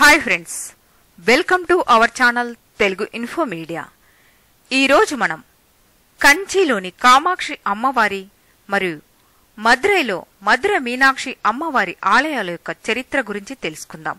hi friends welcome to our channel Telugu info media ఈరోజు మనం కంచిలోని కామాక్షి అమ్మవారి మరియు మదురైలో మధుర మీనాక్షి అమ్మవారి ఆలయాల యొక్క చరిత్ర గురించి తెలుసుకుందాం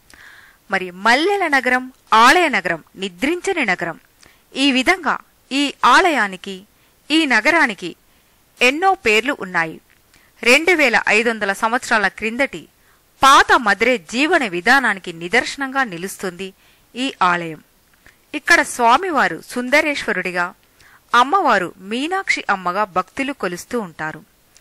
మరి మల్లెల నగరం ఆలయ నగరం నిద్రించని నగరం ఈ విధంగా ఈ ఆలయానికి ఈ నగరానికి ఎన్నో పేర్లు ఉన్నాయి రెండు వేల ఐదు వందల సంవత్సరాల క్రిందటి పాత మధురే జీవన విధానానికి నిదర్శనంగా నిలుస్తుంది ఈ ఆలయం ఇక్కడ స్వామివారు సుందరేశ్వరుడిగా అమ్మవారు మీనాక్షి అమ్మగా భక్తులు కొలుస్తూ ఉంటారు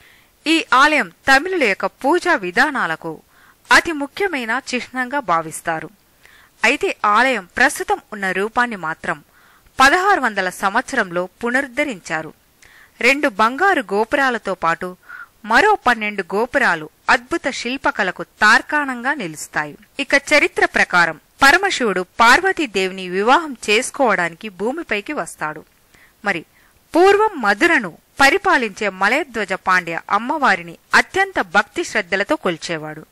ఈ ఆలయం తమిళుల యొక్క పూజా విధానాలకు అతి ముఖ్యమైన చిహ్నంగా భావిస్తారు అయితే ఆలయం ప్రస్తుతం ఉన్న రూపాన్ని మాత్రం పదహారు వందల సంవత్సరంలో పునరుద్ధరించారు రెండు బంగారు గోపురాలతో పాటు మరో పన్నెండు గోపురాలు అద్భుత శిల్పకళకు తార్కాణంగా నిలుస్తాయి ఇక చరిత్ర ప్రకారం పరమశివుడు పార్వతీదేవిని వివాహం చేసుకోవడానికి భూమిపైకి వస్తాడు మరి పూర్వం మధురను పరిపాలించే మలయధ్వజ పాండ్య అమ్మవారిని అత్యంత భక్తి శ్రద్ధలతో కొల్చేవాడు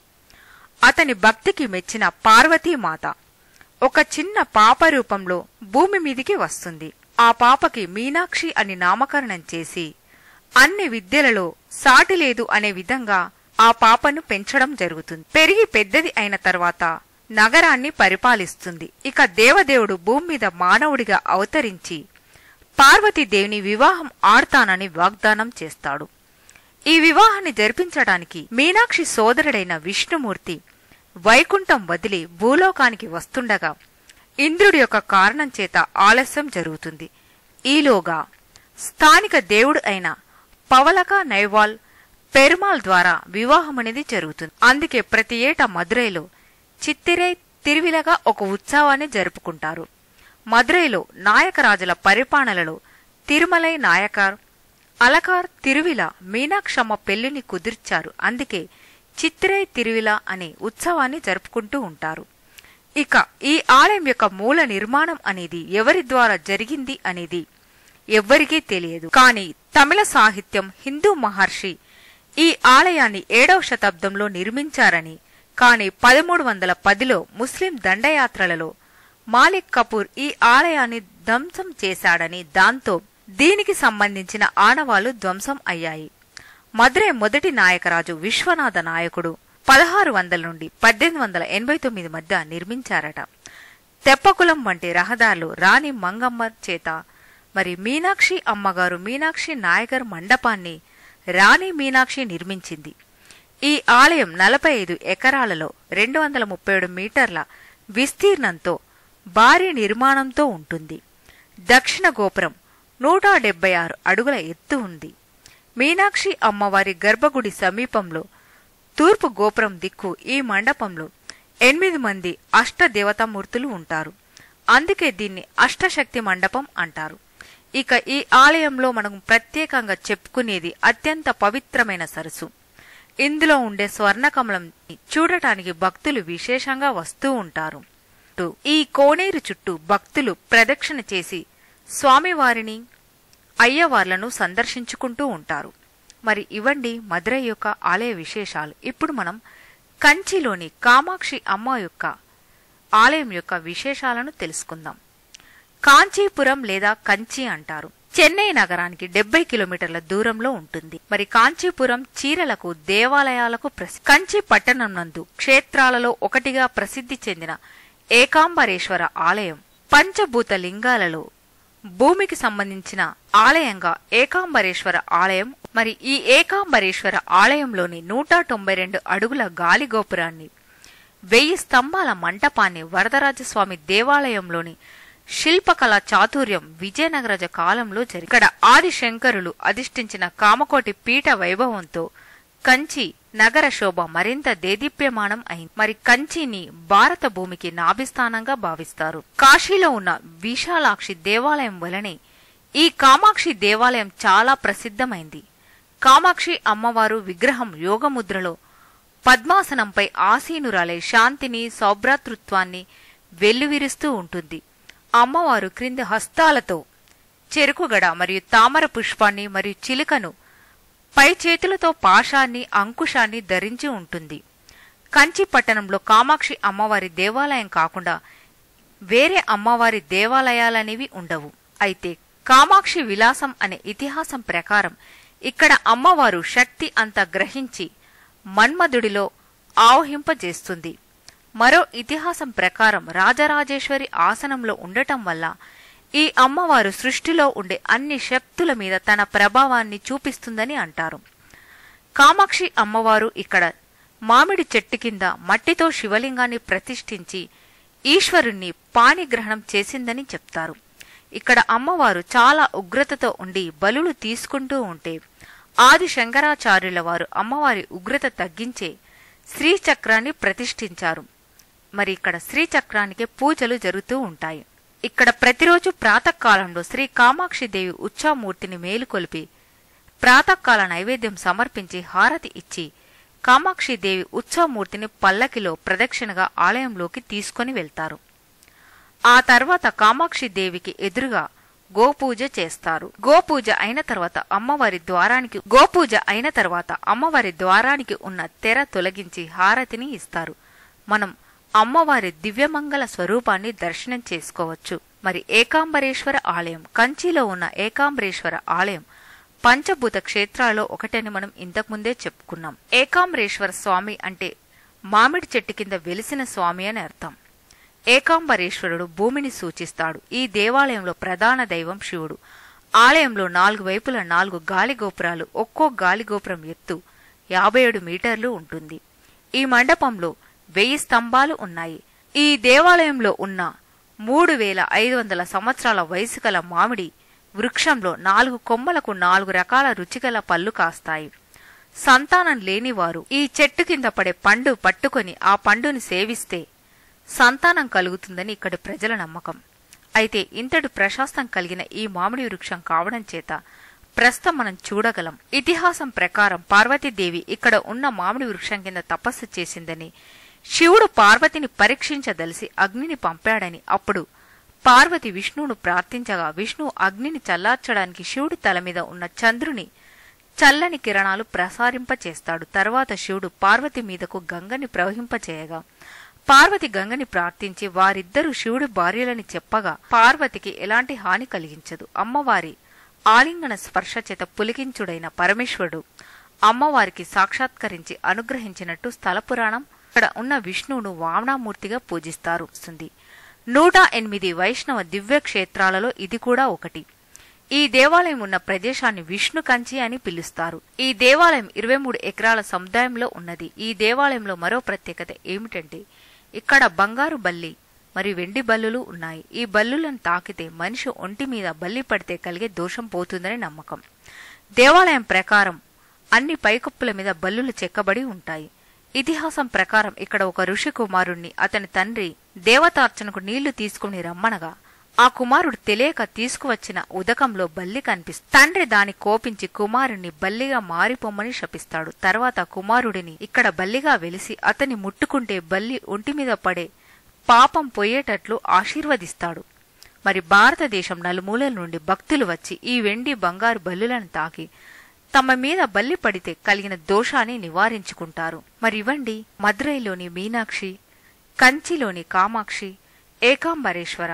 అతని భక్తికి మెచ్చిన పార్వతీమాత ఒక చిన్న పాప రూపంలో భూమి మీదికి వస్తుంది ఆ పాపకి మీనాక్షి అని నామకరణం చేసి అన్ని విద్యలలో సాటి లేదు అనే విధంగా ఆ పాపను పెంచడం జరుగుతుంది పెరిగి పెద్దది అయిన తర్వాత నగరాన్ని పరిపాలిస్తుంది ఇక దేవదేవుడు భూమి మీద మానవుడిగా అవతరించి పార్వతీదేవిని వివాహం ఆడతానని వాగ్దానం చేస్తాడు ఈ వివాహాన్ని జరిపించడానికి మీనాక్షి సోదరుడైన విష్ణుమూర్తి వైకుంఠం వదిలి భూలోకానికి వస్తుండగా ఇంద్రుడి యొక్క కారణం చేత ఆలస్యం జరుగుతుంది ఈలోగా స్థానిక దేవుడు అయిన పవలక నైవాల్ పెరుమాల్ ద్వారా వివాహం అనేది జరుగుతుంది అందుకే ప్రతి ఏటా మదురైలో చిత్తిరై తిరువిలగా ఒక ఉత్సవాన్ని జరుపుకుంటారు మదురైలో నాయకరాజుల పరిపాలనలో తిరుమలై నాయకార్ అలకార్ తిరువిల మీనాక్షమ్మ పెళ్లిని కుదిర్చారు అందుకే చిత్తిరై తిరువిల అనే ఉత్సవాన్ని జరుపుకుంటూ ఉంటారు ఇక ఈ ఆలయం యొక్క మూల నిర్మాణం అనేది ఎవరి ద్వారా జరిగింది అనేది ఎవ్వరికీ తెలియదు కానీ తమిళ సాహిత్యం హిందూ మహర్షి ఈ ఆలయాన్ని ఏడవ శతాబ్దంలో నిర్మించారని కానీ పదమూడు వందల పదిలో ముస్లిం దండయాత్రలలో మాలిక్ కపూర్ ఈ ఆలయాన్ని ధ్వంసం చేశాడని దాంతో దీనికి సంబంధించిన ఆనవాళ్లు ధ్వంసం అయ్యాయి మదురై మొదటి నాయకరాజు విశ్వనాథ నాయకుడు పదహారు వందల నుండి పద్దెనిమిది వందల ఎనభై తొమ్మిది మధ్య నిర్మించారట తెప్పకులం వంటి రహదారులు రాణి మంగమ్మ చేత మరి మీనాక్షి అమ్మగారు మీనాక్షి నాయకర్ మండపాన్ని రాణి మీనాక్షి నిర్మించింది ఈ ఆలయం నలభై ఐదు ఎకరాలలో రెండు వందల ముప్పై ఏడు మీటర్ల విస్తీర్ణంతో భారీ నిర్మాణంతో ఉంటుంది దక్షిణ గోపురం నూట డెబ్బై ఆరు అడుగుల ఎత్తు ఉంది మీనాక్షి అమ్మవారి గర్భగుడి సమీపంలో తూర్పు గోపురం దిక్కు ఈ మండపంలో ఎనిమిది మంది అష్టదేవతామూర్తులు ఉంటారు అందుకే దీన్ని అష్టశక్తి మండపం అంటారు ఇక ఈ ఆలయంలో మనం ప్రత్యేకంగా చెప్పుకునేది అత్యంత పవిత్రమైన సరస్సు ఇందులో ఉండే స్వర్ణకమలం చూడటానికి భక్తులు విశేషంగా వస్తూ ఉంటారు ఈ కోనేరు చుట్టూ భక్తులు ప్రదక్షిణ చేసి స్వామివారిని అయ్యవార్లను సందర్శించుకుంటూ ఉంటారు మరి ఇవ్వండి మదురై యొక్క ఆలయ విశేషాలు ఇప్పుడు మనం కంచిలోని కామాక్షి అమ్మ యొక్క ఆలయం యొక్క విశేషాలను తెలుసుకుందాం కాంచీపురం లేదా కంచి అంటారు చెన్నై నగరానికి డెబ్బై కిలోమీటర్ల దూరంలో ఉంటుంది మరి కాంచీపురం చీరలకు దేవాలయాలకు ప్రసిద్ధి కంచి పట్టణం నందు క్షేత్రాలలో ఒకటిగా ప్రసిద్ధి చెందిన ఏకాంబరేశ్వర ఆలయం పంచభూత లింగాలలో భూమికి సంబంధించిన ఆలయంగా ఏకాంబరేశ్వర ఆలయం మరి ఈ ఏకాంబరేశ్వర ఆలయంలోని నూట తొంభై రెండు అడుగుల గాలి గోపురాన్ని వెయ్యి స్తంభాల మంటపాన్ని వరదరాజస్వామి దేవాలయంలోని శిల్పకళ చాతుర్యం విజయనగరజ కాలంలో జరిగి ఇక్కడ ఆదిశంకరులు అధిష్ఠించిన కామకోటి పీఠ వైభవంతో కంచి నగర శోభ మరింత దేదీప్యమానం అయింది మరి కంచిని భారత భూమికి నాభిస్థానంగా భావిస్తారు కాశీలో ఉన్న విశాలాక్షి దేవాలయం వలనే ఈ కామాక్షి దేవాలయం చాలా ప్రసిద్ధమైంది కామాక్షి అమ్మవారు విగ్రహం యోగముద్రలో పద్మాసనంపై ఆసీనురాలై శాంతిని సౌభ్రాతృత్వాన్ని వెల్లువిరుస్తూ ఉంటుంది అమ్మవారు క్రింది హస్తాలతో చెరుకుగడ మరియు తామర పుష్పాన్ని మరియు చిలుకను పై చేతులతో పాశాన్ని అంకుశాన్ని ధరించి ఉంటుంది కంచి పట్టణంలో కామాక్షి అమ్మవారి దేవాలయం కాకుండా వేరే అమ్మవారి దేవాలయాలనేవి ఉండవు అయితే కామాక్షి విలాసం అనే ఇతిహాసం ప్రకారం ఇక్కడ అమ్మవారు శక్తి అంతా గ్రహించి మన్మధుడిలో ఆవహింపజేస్తుంది మరో ఇతిహాసం ప్రకారం రాజరాజేశ్వరి ఆసనంలో ఉండటం వల్ల ఈ అమ్మవారు సృష్టిలో ఉండే అన్ని శక్తుల మీద తన ప్రభావాన్ని చూపిస్తుందని అంటారు కామాక్షి అమ్మవారు ఇక్కడ మామిడి చెట్టు కింద మట్టితో శివలింగాన్ని ప్రతిష్ఠించి ఈశ్వరుణ్ణి పాణిగ్రహణం చేసిందని చెప్తారు ఇక్కడ అమ్మవారు చాలా ఉగ్రతతో ఉండి బలులు తీసుకుంటూ ఉంటే ఆది శంకరాచార్యుల వారు అమ్మవారి ఉగ్రత తగ్గించే శ్రీచక్రాన్ని ప్రతిష్ఠించారు మరి ఇక్కడ శ్రీచక్రానికి పూజలు జరుగుతూ ఉంటాయి ఇక్కడ ప్రతిరోజు ప్రాతకాలంలో శ్రీ కామాక్షిదేవి ఉచ్చామూర్తిని మేలుకొలిపి ప్రాతకాల నైవేద్యం సమర్పించి హారతి ఇచ్చి కామాక్షిదేవి ఉత్సవమూర్తిని పల్లకిలో ప్రదక్షిణగా ఆలయంలోకి తీసుకొని వెళ్తారు ఆ తర్వాత కామాక్షిదేవికి ఎదురుగా గోపూజ చేస్తారు గోపూజ అయిన తర్వాత అమ్మవారి ద్వారానికి గోపూజ అయిన తర్వాత అమ్మవారి ద్వారానికి ఉన్న తెర తొలగించి హారతిని ఇస్తారు మనం అమ్మవారి దివ్యమంగళ స్వరూపాన్ని దర్శనం చేసుకోవచ్చు మరి ఏకాంబరేశ్వర ఆలయం కంచిలో ఉన్న ఏకాంబరేశ్వర ఆలయం పంచభూత క్షేత్రాల్లో ఒకటని మనం ఇంతకుముందే చెప్పుకున్నాం ఏకాంబరేశ్వర స్వామి అంటే మామిడి చెట్టు కింద వెలిసిన స్వామి అని అర్థం ఏకాంబరేశ్వరుడు భూమిని సూచిస్తాడు ఈ దేవాలయంలో ప్రధాన దైవం శివుడు ఆలయంలో నాలుగు వైపుల నాలుగు గాలి గోపురాలు ఒక్కో గాలి గోపురం ఎత్తు యాభై ఏడు మీటర్లు ఉంటుంది ఈ మండపంలో వెయ్యి స్తంభాలు ఉన్నాయి ఈ దేవాలయంలో ఉన్న మూడు వేల ఐదు వందల సంవత్సరాల వయసు గల మామిడి వృక్షంలో నాలుగు కొమ్మలకు నాలుగు రకాల రుచిగల పళ్ళు కాస్తాయి సంతానం లేనివారు ఈ చెట్టు కింద పడే పండు పట్టుకొని ఆ పండుని సేవిస్తే సంతానం కలుగుతుందని ఇక్కడి ప్రజల నమ్మకం అయితే ఇంతటి ప్రశాస్తం కలిగిన ఈ మామిడి వృక్షం కావడం చేత ప్రస్తుతం మనం చూడగలం ఇతిహాసం ప్రకారం పార్వతీదేవి ఇక్కడ ఉన్న మామిడి వృక్షం కింద తపస్సు చేసిందని శివుడు పార్వతిని పరీక్షించదలిసి అగ్నిని పంపాడని అప్పుడు పార్వతి విష్ణువును ప్రార్థించగా విష్ణు అగ్నిని చల్లార్చడానికి శివుడి తల మీద ఉన్న చంద్రుని చల్లని కిరణాలు ప్రసారింపచేస్తాడు తర్వాత శివుడు పార్వతి మీదకు గంగని ప్రవహింపచేయగా పార్వతి గంగని ప్రార్థించి వారిద్దరూ శివుడి భార్యలని చెప్పగా పార్వతికి ఎలాంటి హాని కలిగించదు అమ్మవారి ఆలింగన స్పర్శ చేత పులికించుడైన పరమేశ్వరుడు అమ్మవారికి సాక్షాత్కరించి అనుగ్రహించినట్టు స్థల పురాణం ఇక్కడ ఉన్న విష్ణువును వామనామూర్తిగా పూజిస్తారు వస్తుంది నూట ఎనిమిది వైష్ణవ దివ్య క్షేత్రాలలో ఇది కూడా ఒకటి ఈ దేవాలయం ఉన్న ప్రదేశాన్ని విష్ణు కంచి అని పిలుస్తారు ఈ దేవాలయం ఇరవై మూడు ఎకరాల సముదాయంలో ఉన్నది ఈ దేవాలయంలో మరో ప్రత్యేకత ఏమిటంటే ఇక్కడ బంగారు బల్లి మరియు వెండి బల్లులు ఉన్నాయి ఈ బల్లులను తాకితే మనిషి ఒంటి మీద బల్లి పడితే కలిగే దోషం పోతుందని నమ్మకం దేవాలయం ప్రకారం అన్ని పైకప్పుల మీద బల్లులు చెక్కబడి ఉంటాయి ఇతిహాసం ప్రకారం ఇక్కడ ఒక ఋషి కుమారుణ్ణి అతని తండ్రి దేవతార్చనకు నీళ్లు తీసుకుని రమ్మనగా ఆ కుమారుడు తెలియక తీసుకువచ్చిన ఉదకంలో బల్లి కనిపిస్తుంది తండ్రి దాని కోపించి కుమారుణ్ణి బల్లిగా మారిపోమ్మని శపిస్తాడు తర్వాత కుమారుడిని ఇక్కడ బల్లిగా వెలిసి అతని ముట్టుకుంటే బల్లి ఒంటి మీద పడే పాపం పోయేటట్లు ఆశీర్వదిస్తాడు మరి భారతదేశం నలుమూలల నుండి భక్తులు వచ్చి ఈ వెండి బంగారు బల్లులను తాకి తమ మీద బల్లి పడితే కలిగిన దోషాన్ని నివారించుకుంటారు మరి ఇవ్వండి మదురైలోని మీనాక్షి కంచిలోని కామాక్షి ఏకాంబరేశ్వర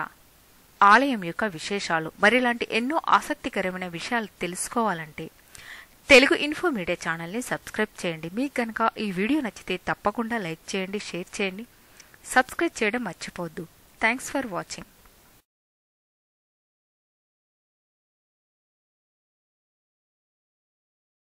ఆలయం యొక్క విశేషాలు మరిలాంటి ఎన్నో ఆసక్తికరమైన విషయాలు తెలుసుకోవాలంటే తెలుగు ఇన్ఫో మీడియా ఛానల్ని సబ్స్క్రైబ్ చేయండి మీకు కనుక ఈ వీడియో నచ్చితే తప్పకుండా లైక్ చేయండి షేర్ చేయండి సబ్స్క్రైబ్ చేయడం మర్చిపోవద్దు థ్యాంక్స్ ఫర్ వాచింగ్